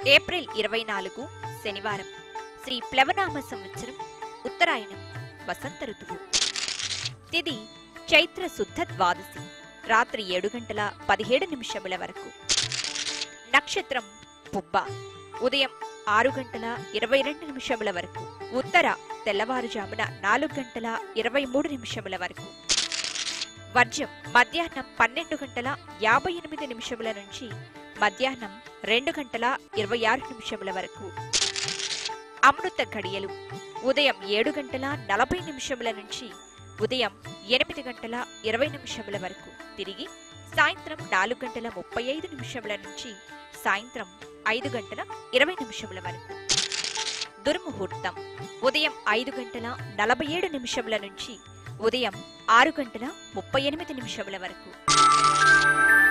April ఇరవై నాలుగు శనివారం శ్రీ ప్లవనామ సంవత్సరం ఉత్తరాయణం వసంత ఋతువు తిది చైత్ర శుద్ధ ద్వాదశి రాత్రి ఏడు గంటల పదిహేడు నిమిషముల వరకు నక్షత్రం పుబ్బ ఉదయం ఆరు గంటల ఇరవై రెండు నిమిషముల వరకు ఉత్తర తెల్లవారుజామున నాలుగు గంటల ఇరవై మూడు నిమిషముల వరకు వర్జ్యం మధ్యాహ్నం పన్నెండు గంటల యాభై ఎనిమిది నిమిషముల నుంచి మధ్యాహ్నం రెండు గంటల ఇరవై ఆరు నిమిషముల వరకు అమృత ఘడియలు ఉదయం ఏడు గంటల నలభై నిమిషముల నుంచి ఉదయం ఎనిమిది గంటల ఇరవై నిమిషముల వరకు తిరిగి సాయంత్రం నాలుగు గంటల ముప్పై ఐదు నిమిషముల నుంచి సాయంత్రం ఐదు గంటల ఇరవై నిమిషముల వరకు దుర్ముహూర్తం ఉదయం ఐదు గంటల నలభై ఏడు నిమిషముల నుంచి ఉదయం ఆరు గంటల ముప్పై ఎనిమిది నిమిషముల వరకు